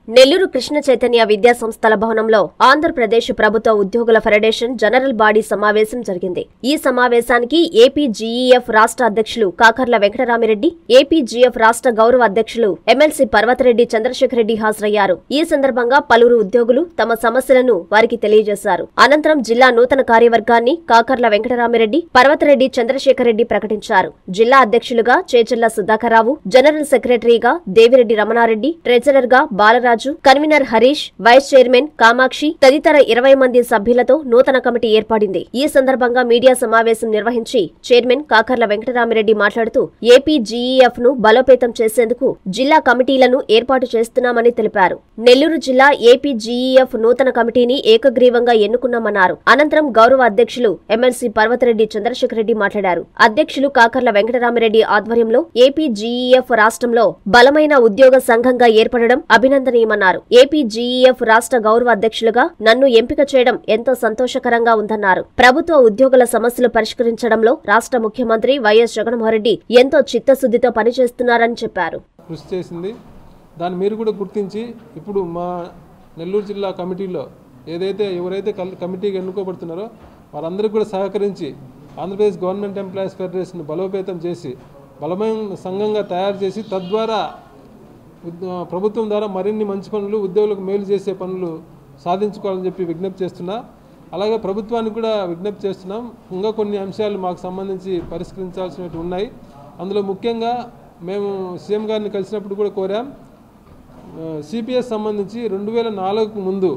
నెల్లూరు కృష్ణ చైతన్య విద్యా సంస్థల భవనంలో ఆంధ్రప్రదేశ్ ప్రభుత్వ ఉద్యోగుల ఫెడరేషన్ జనరల్ బాడీ సమావేశం జరిగింది ఈ సమావేశానికి ఏపీ జీఈఎఫ్ రాష్ట్ర అధ్యక్షులు కాకర్ల వెంకటరామిరెడ్డి ఏపీ జీఎఫ్ రాష్ట్ర గౌరవ అధ్యక్షులు ఎమ్మెల్సీ పర్వతరెడ్డి చంద్రశేఖర్ రెడ్డి హాజరయ్యారు ఈ సందర్భంగా పలువురు ఉద్యోగులు తమ సమస్యలను వారికి తెలియజేశారు అనంతరం జిల్లా నూతన కార్యవర్గాన్ని కాకర్ల వెంకటరామిరెడ్డి పర్వతరెడ్డి చంద్రశేఖర్ రెడ్డి ప్రకటించారు జిల్లా అధ్యక్షులుగా చేచెల్ల సుధాకర్రావు జనరల్ సెక్రటరీగా దేవిరెడ్డి రమణారెడ్డి ట్రెజరర్ గా Balaraju convener Harish vice chairman Kamakshi తదితర ఇరవై మంది సభ్యులతో నూతన కమిటీ ఏర్పడింది ఈ సందర్భంగా మీడియా సమావేశం నిర్వహించి చైర్మన్ కాకర్ల వెంకటరామిరెడ్డి మాట్లాడుతూ ఏపీ జీఈఎఫ్ ను బలోపేతం చేసేందుకు జిల్లా కమిటీలను ఏర్పాటు చేస్తున్నామని తెలిపారు నెల్లూరు జిల్లా ఏపీ జీఈఎఫ్ నూతన కమిటీని ఏకగ్రీవంగా ఎన్నుకున్నామన్నారు అనంతరం గౌరవ అధ్యక్షులు ఎమ్మెల్సీ పర్వతరెడ్డి చంద్రశేఖర్ రెడ్డి మాట్లాడారు అధ్యక్షులు కాకర్ల వెంకటరామిరెడ్డి ఆధ్వర్యంలో ఏపీ జీఈఎఫ్ రాష్ట్రంలో బలమైన ఉద్యోగ సంఘంగా ఏర్పడడం అభినందనీయమన్నారు ఏపీ జీఈఎఫ్ రాష్ట్ర గౌరవ అధ్యక్షులుగా నన్ను ఎంపిక చేయడం ఎంతో సంతోషకరంగా ఉందన్నారు ప్రభుత్వ ఉద్యోగుల సమస్యలు పరిష్కరించడంలో రాష్ట్ర ముఖ్యమంత్రి వైఎస్ జగన్మోహన్రెడ్డి ఎంతో చిత్తశుద్దితో పనిచేస్తున్నారని చెప్పారు కృషి చేసింది దాన్ని మీరు కూడా గుర్తించి ఇప్పుడు మా నెల్లూరు జిల్లా కమిటీలో ఏదైతే ఎవరైతే కల్- కమిటీకి ఎన్నుకోబడుతున్నారో వారందరికీ కూడా సహకరించి ఆంధ్రప్రదేశ్ గవర్నమెంట్ ఎంప్లాయీస్ ఫెడరేషన్ బలోపేతం చేసి బలమైన సంఘంగా తయారు చేసి తద్వారా ఉద్- ప్రభుత్వం ద్వారా మరిన్ని మంచి పనులు ఉద్యోగులకు మేలు చేసే పనులు సాధించుకోవాలని చెప్పి విజ్ఞప్తి చేస్తున్నా అలాగే ప్రభుత్వానికి కూడా విజ్ఞప్తి చేస్తున్నాం ఇంకా కొన్ని అంశాలు మాకు సంబంధించి పరిష్కరించాల్సినవి ఉన్నాయి అందులో ముఖ్యంగా మేము సీఎం గారిని కలిసినప్పుడు కూడా కోరాం సిపిఎస్ సంబంధించి రెండు వేల నాలుగుకు ముందు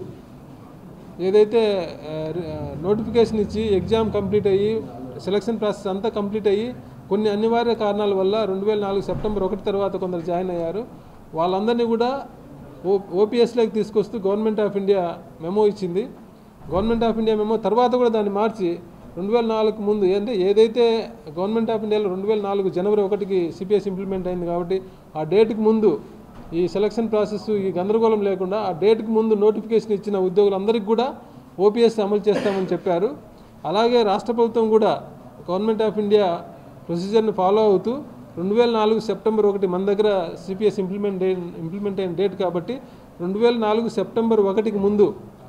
ఏదైతే నోటిఫికేషన్ ఇచ్చి ఎగ్జామ్ కంప్లీట్ అయ్యి సెలక్షన్ ప్రాసెస్ అంతా కంప్లీట్ అయ్యి కొన్ని అనివార్య కారణాల వల్ల రెండు వేల నాలుగు సెప్టెంబర్ ఒకటి తర్వాత కొందరు జాయిన్ అయ్యారు వాళ్ళందరినీ కూడా ఓ ఓపీఎస్లోకి తీసుకొస్తూ గవర్నమెంట్ ఆఫ్ ఇండియా మెమో ఇచ్చింది గవర్నమెంట్ ఆఫ్ ఇండియా మెమో తర్వాత కూడా దాన్ని మార్చి రెండు వేల నాలుగు ముందు అంటే ఏదైతే గవర్నమెంట్ ఆఫ్ ఇండియాలో రెండు వేల నాలుగు జనవరి ఒకటికి సిపిఎస్ ఇంప్లిమెంట్ అయింది కాబట్టి ఆ డేట్కి ముందు ఈ సెలక్షన్ ప్రాసెస్ ఈ గందరగోళం లేకుండా ఆ డేట్కి ముందు నోటిఫికేషన్ ఇచ్చిన ఉద్యోగులందరికీ కూడా ఓపీఎస్ అమలు చేస్తామని చెప్పారు అలాగే రాష్ట్ర ప్రభుత్వం కూడా గవర్నమెంట్ ఆఫ్ ఇండియా ప్రొసీజర్ని ఫాలో అవుతూ రెండు వేల నాలుగు సెప్టెంబర్ ఒకటి మన దగ్గర సిపిఎస్ ఇంప్లిమెంట్ ఇంప్లిమెంట్ అయిన డేట్ కాబట్టి రెండు వేల నాలుగు సెప్టెంబర్ ఒకటికి ముందు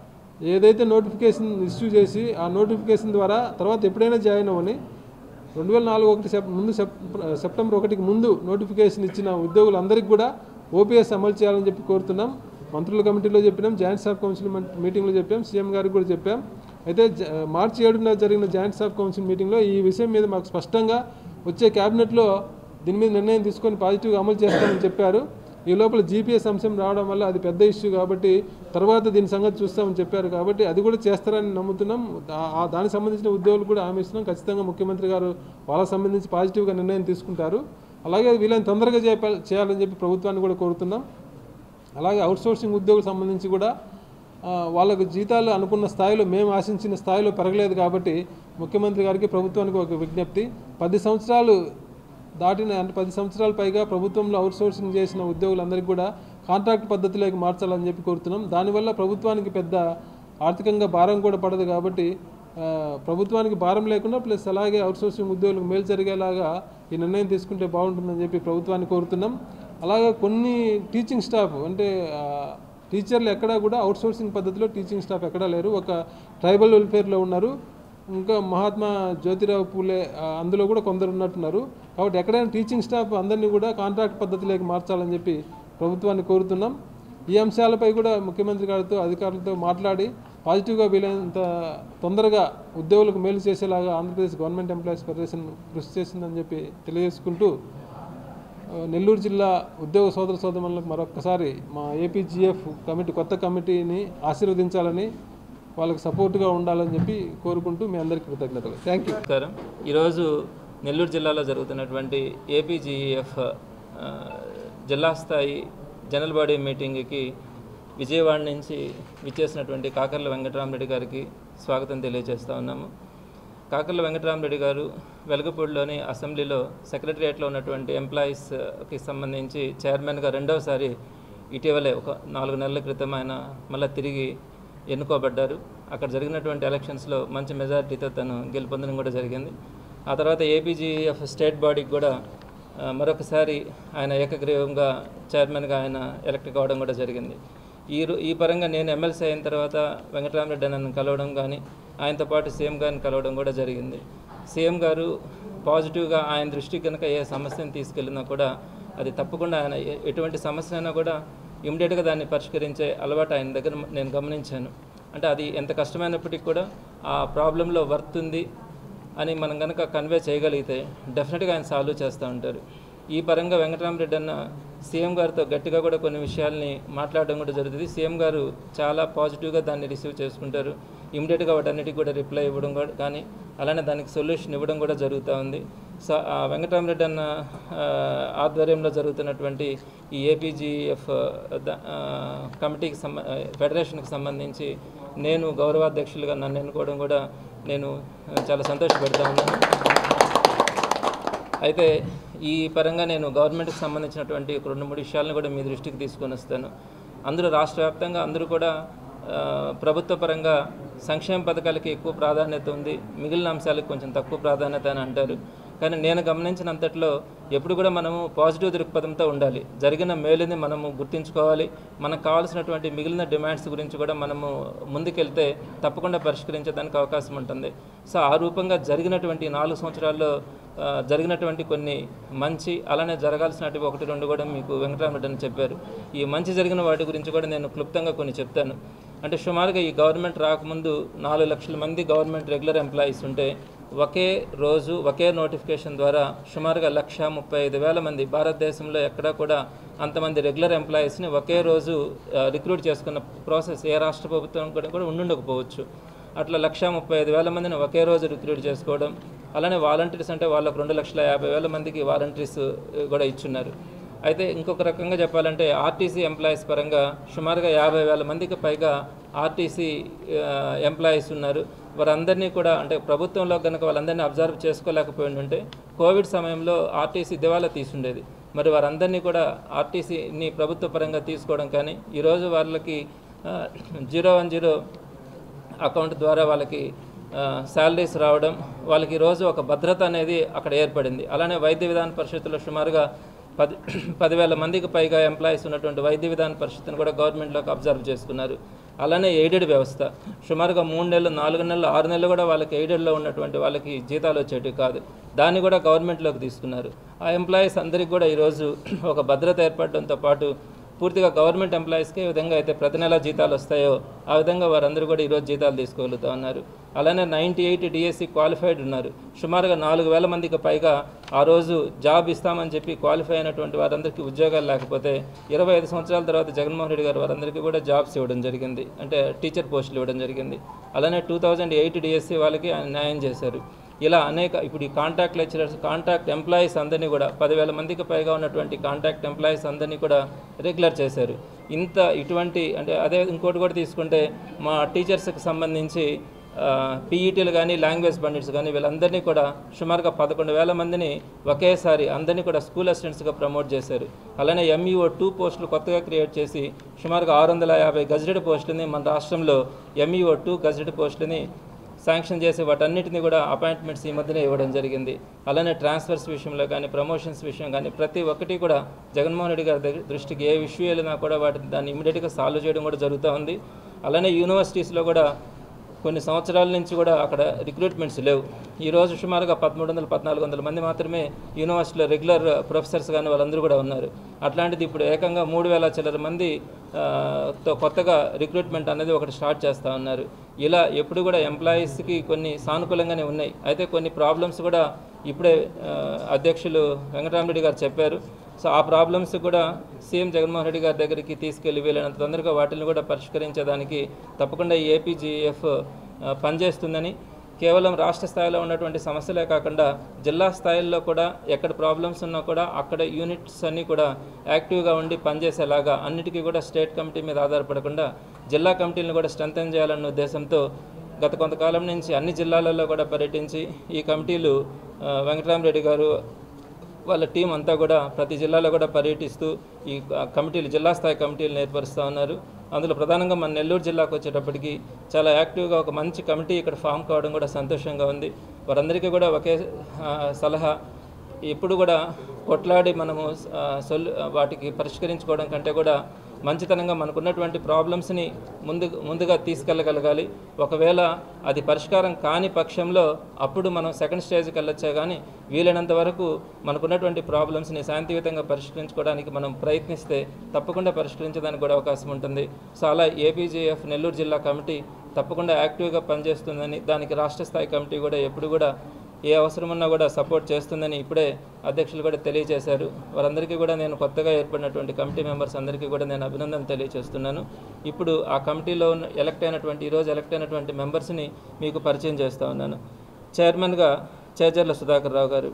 ఏదైతే నోటిఫికేషన్ ఇష్యూ చేసి ఆ నోటిఫికేషన్ ద్వారా తర్వాత ఎప్పుడైనా జాయిన్ అవ్వని రెండు వేల నాలుగు ఒకటి సెప్ ముందు సెప్ సెప్టెంబర్ ఒకటికి ముందు నోటిఫికేషన్ ఇచ్చిన ఉద్యోగులందరికీ కూడా ఓపీఎస్ అమలు చేయాలని చెప్పి కోరుతున్నాం మంత్రుల కమిటీలో చెప్పినాం జాయింట్ స్టాఫ్ కౌన్సిల్ మం- మీటింగ్లో చెప్పాం సీఎం గారికి కూడా చెప్పాం అయితే జ- మార్చి ఏడున జరిగిన జాయింట్ స్టాఫ్ కౌన్సిల్ మీటింగ్లో ఈ విషయం మీద మాకు స్పష్టంగా వచ్చే క్యాబినెట్లో దీని మీద నిర్ణయం తీసుకొని పాజిటివ్గా అమలు చేస్తామని చెప్పారు ఈ లోపల జీపీఎస్ అంశం రావడం వల్ల అది పెద్ద ఇష్యూ కాబట్టి తర్వాత దీని సంగతి చూస్తామని చెప్పారు కాబట్టి అది కూడా చేస్తారని నమ్ముతున్నాం ఆ- ఆ దానికి సంబంధించిన ఉద్యోగులు కూడా హామీ ఇస్తున్నాం ఖచ్చితంగా ముఖ్యమంత్రి గారు వాళ్ళకి సంబంధించి పాజిటివ్గా నిర్ణయం తీసుకుంటారు అలాగే వీళ్ళని తొందరగా చేప- చేయాలని చెప్పి ప్రభుత్వాన్ని కూడా కోరుతున్నాం అలాగే అవుట్సోర్సింగ్ ఉద్యోగులకు సంబంధించి కూడా ఆ, వాళ్ళకు జీతాలు అనుకున్న స్థాయిలో మేము ఆశించిన స్థాయిలో పెరగలేదు కాబట్టి ముఖ్యమంత్రి గారికి ప్రభుత్వానికి ఒక విజ్ఞప్తి పది సంవత్సరాలు దాటిన అంటే పది సంవత్సరాల పైగా ప్రభుత్వంలో అవుట్సోర్సింగ్ చేసిన ఉద్యోగులందరికీ కూడా కాంట్రాక్ట్ పద్ధతిలోకి మార్చాలని చెప్పి కోరుతున్నాం దానివల్ల ప్రభుత్వానికి పెద్ద ఆర్థికంగా భారం కూడా పడదు కాబట్టి ఆ, ప్రభుత్వానికి భారం లేకుండా ప్లస్ అలాగే అవుట్సోర్సింగ్ ఉద్యోగులకు మేలు జరిగేలాగా ఈ నిర్ణయం తీసుకుంటే బాగుంటుందని చెప్పి ప్రభుత్వాన్ని కోరుతున్నాం అలాగే కొన్ని టీచింగ్ స్టాఫ్ అంటే ఆ, టీచర్లు ఎక్కడా కూడా అవుట్సోర్సింగ్ పద్ధతిలో టీచింగ్ స్టాఫ్ ఎక్కడా లేరు ఒక ట్రైబల్ వెల్ఫేర్లో ఉన్నారు ఇంకా మహాత్మా జ్యోతిరావు పూలే ఆ, అందులో కూడా కొందరు ఉన్నట్టున్నారు కాబట్టి ఎక్కడైనా టీచింగ్ స్టాఫ్ అందరినీ కూడా కాంట్రాక్ట్ పద్ధతిలోకి మార్చాలని చెప్పి ప్రభుత్వాన్ని కోరుతున్నాం ఈ అంశాలపై కూడా ముఖ్యమంత్రి గారితో అధికారులతో మాట్లాడి పాజిటివ్గా వీలైనంత తొందరగా ఉద్యోగులకు మేలు చేసేలాగా ఆంధ్రప్రదేశ్ గవర్నమెంట్ ఎంప్లాయీస్ ఫెడరేషన్ కృషి చేసిందని చెప్పి తెలియజేసుకుంటూ ఆ, నెల్లూరు జిల్లా ఉద్యోగ సోదర సోదరులకు మరొక్కసారి మా ఏపీజీఎఫ్ కమిటీ కొత్త కమిటీని ఆశీర్వదించాలని వాళ్ళకి సపోర్ట్గా ఉండాలని చెప్పి కోరుకుంటూ మీ అందరికీ కృతజ్ఞతలు థ్యాంక్ యూ నమస్కారం ఈరోజు నెల్లూరు జిల్లాలో జరుగుతున్నటువంటి ఏపీజీఎఫ్ జిల్లా స్థాయి జనరల్ బాడీ మీటింగ్కి విజయవాడ నుంచి విచ్చేసినటువంటి కాకర్ల వెంకటరామరెడ్డి గారికి స్వాగతం తెలియజేస్తా ఉన్నాము కాకర్ల వెంకటరామరెడ్డి గారు వెలగపూడిలోని అసెంబ్లీలో సెక్రటరియట్లో ఉన్నటువంటి ఎంప్లాయీస్కి సంబంధించి చైర్మన్గా రెండవసారి ఇటీవలే ఒక నాలుగు నెలల క్రితం ఆయన మళ్ళీ తిరిగి ఎన్నుకోబడ్డారు అక్కడ జరిగినటువంటి ఎలక్షన్స్లో మంచి మెజారిటీతో తను గెలుపొందడం కూడా జరిగింది ఆ తర్వాత ఏపీజీఎఫ్ స్టేట్ బాడీకి కూడా ఆ, మరొకసారి ఆయన ఏకగ్రీవంగా చైర్మన్గా ఆయన ఎలక్ట్ కావడం కూడా జరిగింది ఈ రో- ఈ పరంగా నేను ఎమ్మెల్సీ అయిన తర్వాత వెంకటరామరెడ్డి నన్ను కలవడం కానీ ఆయనతో పాటు సీఎం గారిని కలవడం కూడా జరిగింది సీఎం గారు పాజిటివ్గా ఆయన దృష్టికి కనుక ఏ సమస్యను తీసుకెళ్ళినా కూడా అది తప్పకుండా ఆయన ఎ- ఎటువంటి సమస్య అయినా కూడా ఇమ్మీడియట్గా దాన్ని పరిష్కరించే అలవాటు ఆయన దగ్గర నేను గమనించాను అంటే అది ఎంత కష్టమైనప్పటికీ కూడా ఆ ప్రాబ్లంలో వర్త్ ఉంది అని మనం కనుక కన్వే చేయగలిగితే డెఫినెట్గా ఆయన సాల్వ్ చేస్తూ ఉంటారు ఈ పరంగా వెంకటరామరెడ్డి అన్న సీఎం గారితో గట్టిగా కూడా కొన్ని విషయాల్ని మాట్లాడడం కూడా జరుగుతుంది సీఎం గారు చాలా పాజిటివ్గా దాన్ని రిసీవ్ చేసుకుంటారు ఇమీడియట్గా వాటన్నిటికి కూడా రిప్లై ఇవ్వడం కూడా కానీ అలానే దానికి సొల్యూషన్ ఇవ్వడం కూడా జరుగుతూ ఉంది సో ఆ వెంకటరామరెడ్డి అన్న ఆ, ఆధ్వర్యంలో జరుగుతున్నటువంటి ఈ ఏపీజీఎఫ్ కమిటీకి సంబ ఆ, ఫెడరేషన్కి సంబంధించి నేను గౌరవాధ్యక్షులుగా నన్ను ఎన్నుకోవడం కూడా నేను ఆ, చాలా సంతోషపెడతా ఉన్నాను అయితే ఈ పరంగా నేను గవర్నమెంట్కి సంబంధించినటువంటి ఒక రెండు మూడు విషయాలను కూడా మీ దృష్టికి తీసుకొని వస్తాను అందరూ రాష్ట్ర వ్యాప్తంగా అందరూ కూడా ఆ, ప్రభుత్వ పరంగా సంక్షేమ పథకాలకి ఎక్కువ ప్రాధాన్యత ఉంది మిగిలిన అంశాలకు కొంచెం తక్కువ ప్రాధాన్యత అని అంటారు కానీ నేను గమనించినంతట్లో ఎప్పుడు కూడా మనము పాజిటివ్ దృక్పథంతో ఉండాలి జరిగిన మేలుని మనము గుర్తించుకోవాలి మనకు కావాల్సినటువంటి మిగిలిన డిమాండ్స్ గురించి కూడా మనము ముందుకెళ్తే తప్పకుండా పరిష్కరించడానికి అవకాశం ఉంటుంది సో ఆ రూపంగా జరిగినటువంటి ఈ నాలుగు సంవత్సరాల్లో ఆ, జరిగినటువంటి కొన్ని మంచి అలానే జరగాల్సినటువంటి ఒకటి రెండు కూడా మీకు వెంకటరామరెడ్డి అని చెప్పారు ఈ మంచి జరిగిన వాటి గురించి కూడా నేను క్లుప్తంగా కొన్ని చెప్తాను అంటే సుమారుగా ఈ గవర్నమెంట్ రాకముందు నాలుగు లక్షల మంది గవర్నమెంట్ రెగ్యులర్ ఎంప్లాయీస్ ఉంటే ఒకే రోజు ఒకే నోటిఫికేషన్ ద్వారా సుమారుగా లక్ష ముప్పై ఐదు వేల మంది భారతదేశంలో ఎక్కడా కూడా అంతమంది రెగ్యులర్ ఎంప్లాయీస్ని ఒకే రోజు రిక్రూట్ చేసుకున్న ప్రాసెస్ ఏ రాష్ట్ర ప్రభుత్వం కూడా కూడా ఉండుండకపోవచ్చు అట్లా లక్ష ముప్పై ఐదు వేల మందిని ఒకే రోజు రిక్రూట్ చేసుకోవడం అలానే వాలంటీర్స్ అంటే వాళ్ళకు రెండు లక్షల యాభై వేల మందికి వాలంటీర్స్ కూడా ఇచ్చున్నారు అయితే ఇంకొక రకంగా చెప్పాలంటే ఆర్టీసీ ఎంప్లాయీస్ పరంగా సుమారుగా యాభై వేల మందికి పైగా ఆర్టీసీ ఎంప్లాయీస్ ఉన్నారు వారందరినీ కూడా అంటే ప్రభుత్వంలో కనుక వాళ్ళందరినీ అబ్జర్వ్ చేసుకోలేకపోయి ఉంటే కోవిడ్ సమయంలో ఆర్టీసీ దివాలా తీసుండేది మరి వారందరినీ కూడా ఆర్టీసీని ప్రభుత్వ పరంగా తీసుకోవడం కానీ ఈరోజు వాళ్ళకి జీరో వన్ జీరో అకౌంట్ ద్వారా వాళ్ళకి శాలరీస్ రావడం వాళ్ళకి ఈరోజు ఒక భద్రత అనేది అక్కడ ఏర్పడింది అలానే వైద్య విధాన పరిషత్తులో సుమారుగా పది పదివేల మందికి పైగా ఎంప్లాయీస్ ఉన్నటువంటి వైద్య విధాన పరిషత్తును కూడా గవర్నమెంట్లోకి అబ్జర్వ్ చేసుకున్నారు అలానే ఎయిడెడ్ వ్యవస్థ సుమారుగా మూడు నెలలు నాలుగు నెలలు ఆరు నెలలు కూడా వాళ్ళకి ఎయిడెడ్లో ఉన్నటువంటి వాళ్ళకి జీతాలు వచ్చేటివి కాదు దాన్ని కూడా గవర్నమెంట్లోకి తీసుకున్నారు ఆ ఎంప్లాయీస్ అందరికీ కూడా ఈరోజు ఒక భద్రత ఏర్పడడంతో పాటు పూర్తిగా గవర్నమెంట్ ఎంప్లాయీస్కి ఏ విధంగా అయితే ప్రతి నెల జీతాలు వస్తాయో ఆ విధంగా వారందరూ కూడా ఈరోజు జీతాలు తీసుకోగలుగుతా ఉన్నారు అలానే నైంటీ ఎయిట్ డిఎస్సి క్వాలిఫైడ్ ఉన్నారు సుమారుగా నాలుగు వేల మందికి పైగా ఆ రోజు జాబ్ ఇస్తామని చెప్పి క్వాలిఫై అయినటువంటి వారందరికీ ఉద్యోగాలు లేకపోతే ఇరవై ఐదు సంవత్సరాల తర్వాత జగన్మోహన్ రెడ్డి గారు వారందరికీ కూడా జాబ్స్ ఇవ్వడం జరిగింది అంటే టీచర్ పోస్టులు ఇవ్వడం జరిగింది అలానే టూ థౌజండ్ ఎయిట్ డిఎస్సి వాళ్ళకి ఆయన న్యాయం చేశారు ఇలా అనేక ఇప్పుడు ఈ కాంటాక్ట్ లెక్చరర్స్ కాంటాక్ట్ ఎంప్లాయీస్ అందరినీ కూడా పదివేల మందికి పైగా ఉన్నటువంటి కాంటాక్ట్ ఎంప్లాయీస్ అందరినీ కూడా రెగ్యులర్ చేశారు ఇంత ఇటువంటి అంటే అదే ఇంకోటి కూడా తీసుకుంటే మా టీచర్స్కి సంబంధించి పీఈటీలు కానీ లాంగ్వేజ్ పండిట్స్ కానీ వీళ్ళందరినీ కూడా సుమారుగా పదకొండు వేల మందిని ఒకేసారి అందరినీ కూడా స్కూల్ అసిస్టెంట్స్గా ప్రమోట్ చేశారు అలానే ఎంఈఓ టూ పోస్టులు కొత్తగా క్రియేట్ చేసి సుమారుగా ఆరు వందల యాభై గజెటెడ్ పోస్టులని మన రాష్ట్రంలో ఎంఈఓ టూ గజెటెడ్ పోస్టులని శాంక్షన్ చేసి వాటన్నిటిని కూడా అపాయింట్మెంట్స్ ఈ మధ్యనే ఇవ్వడం జరిగింది అలానే ట్రాన్స్ఫర్స్ విషయంలో కానీ ప్రమోషన్స్ విషయం కానీ ప్రతి ఒక్కటి కూడా జగన్మోహన్ రెడ్డి గారి దగ్గర దృష్టికి ఏ ఇష్యూ వెళ్ళినా కూడా వాటి దాన్ని ఇమీడియట్గా సాల్వ్ చేయడం కూడా జరుగుతూ ఉంది అలానే యూనివర్సిటీస్లో కూడా కొన్ని సంవత్సరాల నుంచి కూడా అక్కడ రిక్రూట్మెంట్స్ లేవు ఈ రోజు సుమారుగా పదమూడు వందల పద్నాలుగు వందల మంది మాత్రమే యూనివర్సిటీలో రెగ్యులర్ ప్రొఫెసర్స్ కానీ వాళ్ళందరూ కూడా ఉన్నారు అట్లాంటిది ఇప్పుడు ఏకంగా మూడు వేల చిల్లర మంది ఆ, తో కొత్తగా రిక్రూట్మెంట్ అనేది ఒకటి స్టార్ట్ చేస్తూ ఉన్నారు ఇలా ఎప్పుడు కూడా ఎంప్లాయీస్కి కొన్ని సానుకూలంగానే ఉన్నాయి అయితే కొన్ని ప్రాబ్లమ్స్ కూడా ఇప్పుడే ఆ, అధ్యక్షులు వెంకటరామరెడ్డి గారు చెప్పారు సో ఆ ప్రాబ్లమ్స్ కూడా సీఎం జగన్మోహన్ రెడ్డి గారి దగ్గరికి తీసుకెళ్లి వీలైనంత తొందరగా వాటిని కూడా పరిష్కరించడానికి తప్పకుండా ఈ ఏపీజీఎఫ్ పనిచేస్తుందని కేవలం రాష్ట్ర స్థాయిలో ఉన్నటువంటి సమస్యలే కాకుండా జిల్లా స్థాయిల్లో కూడా ఎక్కడ ప్రాబ్లమ్స్ ఉన్నా కూడా అక్కడ యూనిట్స్ అన్నీ కూడా యాక్టివ్గా ఉండి పనిచేసేలాగా అన్నిటికీ కూడా స్టేట్ కమిటీ మీద ఆధారపడకుండా జిల్లా కమిటీలను కూడా స్ట్రెంథన్ చేయాలన్న ఉద్దేశంతో గత కొంతకాలం నుంచి అన్ని జిల్లాలలో కూడా పర్యటించి ఈ కమిటీలు ఆ, వెంకటరామరెడ్డి గారు వాళ్ళ టీం అంతా కూడా ప్రతి జిల్లాలో కూడా పర్యటిస్తూ ఈ క- కమిటీలు జిల్లా స్థాయి కమిటీలు ఏర్పరుస్తూ ఉన్నారు అందులో ప్రధానంగా మన నెల్లూరు జిల్లాకు వచ్చేటప్పటికి చాలా యాక్టివ్గా ఒక మంచి కమిటీ ఇక్కడ ఫామ్ కావడం కూడా సంతోషంగా ఉంది వారందరికీ కూడా ఒకే ఆ, సలహా ఎప్పుడు కూడా కొట్లాడి మనము ఆ, సొల్ వాటికి పరిష్కరించుకోవడం కంటే కూడా మంచితనంగా మనకున్నటువంటి ప్రాబ్లమ్స్ని ముందు ముందుగా తీసుకెళ్ళగలగాలి ఒకవేళ అది పరిష్కారం కాని పక్షంలో అప్పుడు మనం సెకండ్ స్టేజ్కి వెళ్ళొచ్చే కానీ వీలైనంత వరకు మనకున్నటువంటి ప్రాబ్లమ్స్ని శాంతియుతంగా పరిష్కరించుకోవడానికి మనం ప్రయత్నిస్తే తప్పకుండా పరిష్కరించడానికి కూడా అవకాశం ఉంటుంది సో అలా ఏపీజేఎఫ్ నెల్లూరు జిల్లా కమిటీ తప్పకుండా యాక్టివ్గా పనిచేస్తుందని దానికి రాష్ట్ర స్థాయి కమిటీ కూడా ఎప్పుడు కూడా ఏ అవసరం ఉన్నా కూడా సపోర్ట్ చేస్తుందని ఇప్పుడే అధ్యక్షులు కూడా తెలియజేశారు వారందరికీ కూడా నేను కొత్తగా ఏర్పడినటువంటి కమిటీ మెంబర్స్ అందరికీ కూడా నేను అభినందన తెలియజేస్తున్నాను ఇప్పుడు ఆ కమిటీలో ఉన్న ఎలక్ట్ అయినటువంటి ఈరోజు ఎలక్ట్ అయినటువంటి మెంబర్స్ని మీకు పరిచయం చేస్తూ ఉన్నాను చైర్మన్గా చేజర్ల సుధాకర్ రావు గారు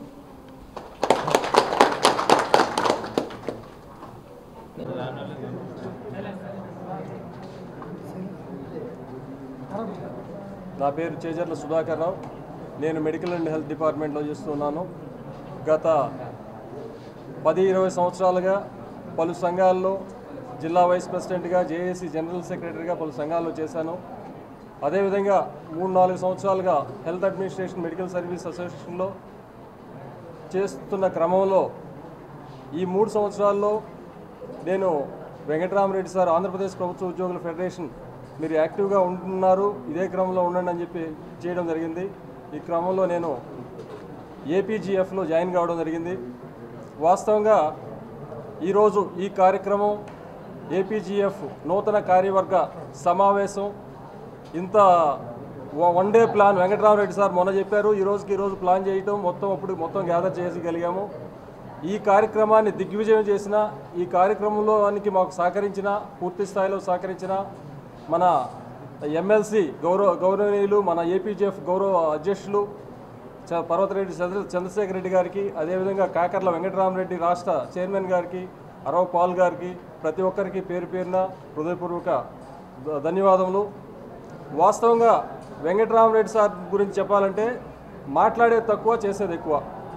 నా పేరు చేజర్ల సుధాకర్ రావు నేను మెడికల్ అండ్ హెల్త్ డిపార్ట్మెంట్లో చేస్తున్నాను గత పది ఇరవై సంవత్సరాలుగా పలు సంఘాల్లో జిల్లా వైస్ ప్రెసిడెంట్గా జేఏసీ జనరల్ సెక్రటరీగా పలు సంఘాల్లో చేశాను అదేవిధంగా మూడు నాలుగు సంవత్సరాలుగా హెల్త్ అడ్మినిస్ట్రేషన్ మెడికల్ సర్వీస్ అసోసియేషన్లో చేస్తున్న క్రమంలో ఈ మూడు సంవత్సరాల్లో నేను వెంకటరామరెడ్డి సార్ ఆంధ్రప్రదేశ్ ప్రభుత్వ ఉద్యోగుల ఫెడరేషన్ మీరు యాక్టివ్గా ఉంటున్నారు ఇదే క్రమంలో ఉండండి అని చెప్పి చేయడం జరిగింది ఈ క్రమంలో నేను ఏపీజీఎఫ్లో జాయిన్ కావడం జరిగింది వాస్తవంగా ఈరోజు ఈ కార్యక్రమం ఏపీజీఎఫ్ నూతన కార్యవర్గ సమావేశం ఇంత వ- one day plan Venkataramareddy sir మొన్న చెప్పారు ఈ రోజుకి ఈ రోజు ప్లాన్ చేయటం మొత్తం అప్పుడు మొత్తం గ్యాదర్ చేయగలిగాము ఈ కార్యక్రమాన్ని దిగ్విజయం చేసిన ఈ కార్యక్రమంలోనికి మాకు సహకరించిన పూర్తి స్థాయిలో సహకరించిన మన ఎమ్మెల్సీ గౌరవ గౌరవనీయులు మన ఏపీజీఎఫ్ గౌరవ అధ్యక్షులు చ- పర్వతరెడ్డి చంద్ర చంద్రశేఖర్ రెడ్డి గారికి అదేవిధంగా కాకర్ల వెంకటరామరెడ్డి రాష్ట్ర చైర్మన్ గారికి అరవ్ పాల్ గారికి ప్రతి ఒక్కరికి పేరు పేరున హృదయపూర్వక ధ- ధన్యవాదములు వాస్తవంగా వెంకటరామరెడ్డి సార్ గురించి చెప్పాలంటే మాట్లాడేది తక్కువ చేసేది ఎక్కువ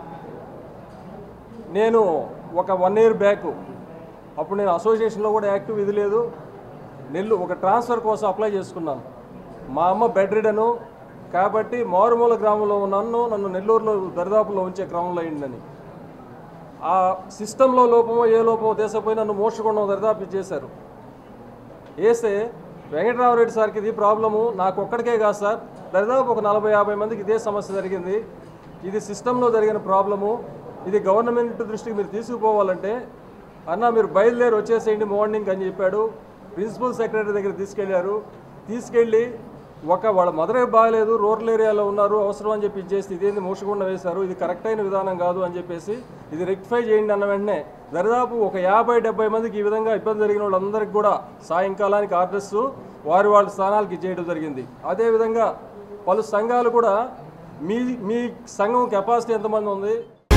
నేను ఒక వన్ ఇయర్ బ్యాక్ అప్పుడు నేను అసోసియేషన్లో కూడా యాక్టివ్ ఇది లేదు నెల్లు ఒక ట్రాన్స్ఫర్ కోసం అప్లై చేసుకున్నాను మా అమ్మ బెడ్ రిడను కాబట్టి మారుమూల గ్రామంలో నన్ను నన్ను నెల్లూరులో దరిదాపులో ఉంచే క్రమంలో అయిందని ఆ సిస్టంలో లోపమో ఏ లోపమో దేశపోయి నన్ను మోసకుండా దరిదాపు చేశారు వేస్తే వెంకటరామరెడ్డి సార్కి ఇది ప్రాబ్లము నాకు ఒక్కడికే కాదు సార్ దరిదాపు ఒక నలభై యాభై మందికి ఇదే సమస్య జరిగింది ఇది సిస్టంలో జరిగిన ప్రాబ్లము ఇది గవర్నమెంట్ దృష్టికి మీరు తీసుకుపోవాలంటే అన్న మీరు బయలుదేరి వచ్చేసేయండి మార్నింగ్ అని చెప్పాడు ప్రిన్సిపల్ సెక్రటరీ దగ్గర తీసుకెళ్లారు తీసుకెళ్ళి ఒక వాళ్ళ మదరే బాగాలేదు రూరల్ ఏరియాలో ఉన్నారు అవసరం అని చెప్పి ఇచ్చేసి ఇదేంది మోసకుండా వేశారు ఇది కరెక్ట్ అయిన విధానం కాదు అని చెప్పేసి ఇది రెక్టిఫై చేయండి అన్న వెంటనే దరిదాపు ఒక యాభై డెబ్బై మందికి ఈ విధంగా ఇబ్బంది జరిగిన వాళ్ళందరికీ కూడా సాయంకాలానికి ఆర్డర్స్ వారి వాళ్ళ స్థానాలకి ఇచ్చేయడం జరిగింది అదేవిధంగా పలు సంఘాలు కూడా మీ మీ సంఘం కెపాసిటీ ఎంతమంది ఉంది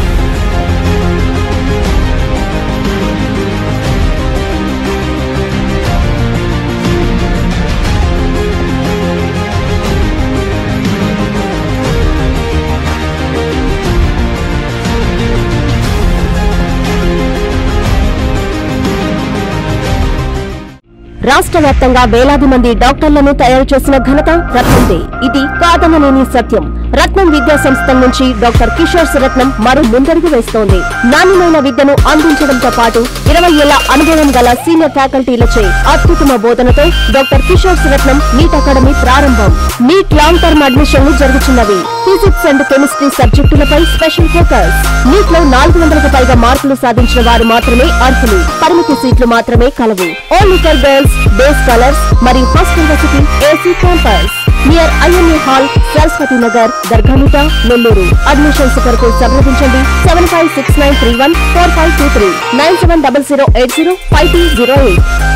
రాష్ట్ర వ్యాప్తంగా వేలాది మంది డాక్టర్లను తయారు చేసిన ఘనత రత్నందే ఇది కాదనలేని సత్యం రత్నం విద్యా సంస్థల నుంచి డాక్టర్ కిషోర్ రత్నం మరో ముందడుగు వేస్తోంది నాణ్యమైన విద్యను అందించడంతో పాటు ఇరవై ఏళ్ల అనుభవం గల సీనియర్ ఫ్యాకల్టీలచే అత్యుత్తమ బోధనతో doctor Kishore Ratnam NEET academy ప్రారంభం నీట్ లాంగ్ టర్మ్ అడ్మిషన్లు జరుగుతున్నవి ఫిజిక్స్ అండ్ కెమిస్ట్రీ సబ్జెక్టులపై స్పెషల్ ఫోకస్ నీట్ లో నాలుగు వందలకు పైగా మార్కులు సాధించిన వారు మాత్రమే అర్హులు పరిమితి సీట్లు మాత్రమే కలవు only for girls day scholars మరియు first university AC campus near IMA hall Saraswathi Nagar Dargamitta Nellore admissions కొరకు సంప్రదించండి seven five six nine three one four five two three nine seven double zero eight zero five two zero eight